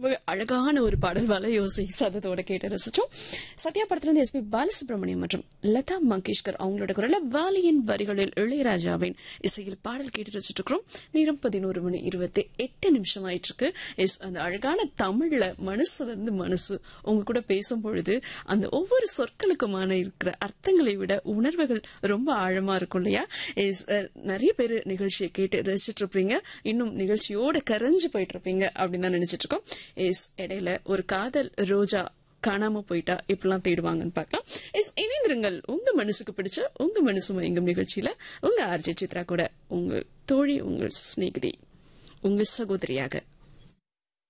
ரொம்பவே அழகான ஒரு பாடல் வலையோசை சதத்தோட கேட்டு ரசிச்சோம் சத்யா படத்திலிருந்து எஸ் பி பாலசுப்ரமணியம் மற்றும் லதா மங்கேஷ்கர் அவங்களோட குரல வாலியின் வரிகளில் இளையராஜாவின் இசையில் பாடல் கேட்டு ரசிச்சுட்டு இருக்கிறோம் நேரம் பதினோரு மணி இருபத்தி எட்டு நிமிஷம் ஆயிட்டு இருக்கு எஸ் அந்த அழகான தமிழ்ல மனசுல இருந்து மனசு உங்க கூட பேசும் பொழுது அந்த ஒவ்வொரு சொற்களுக்குமான இருக்கிற அர்த்தங்களை விட உணர்வுகள் ரொம்ப ஆழமா இருக்கும் இல்லையா எஸ் நிறைய பேர் நிகழ்ச்சியை கேட்டு ரசிச்சிட்டு இருப்பீங்க இன்னும் நிகழ்ச்சியோட கரைஞ்சு போயிட்டு இருப்பீங்க அப்படின்னு தான் நினைச்சிட்டு இருக்கோம் எஸ் இடையில ஒரு காதல் ரோஜா காணாம போயிட்டா இப்படிலாம் தேடுவாங்கன்னு பார்க்கலாம் எஸ் இணைந்திருங்கள் உங்க மனசுக்கு பிடிச்ச உங்க மனசு மயங்கும் நிகழ்ச்சியில உங்க ஆர்ஜி சித்ரா கூட உங்க தோழி உங்கள் சிநேகிதி உங்கள் சகோதரியாக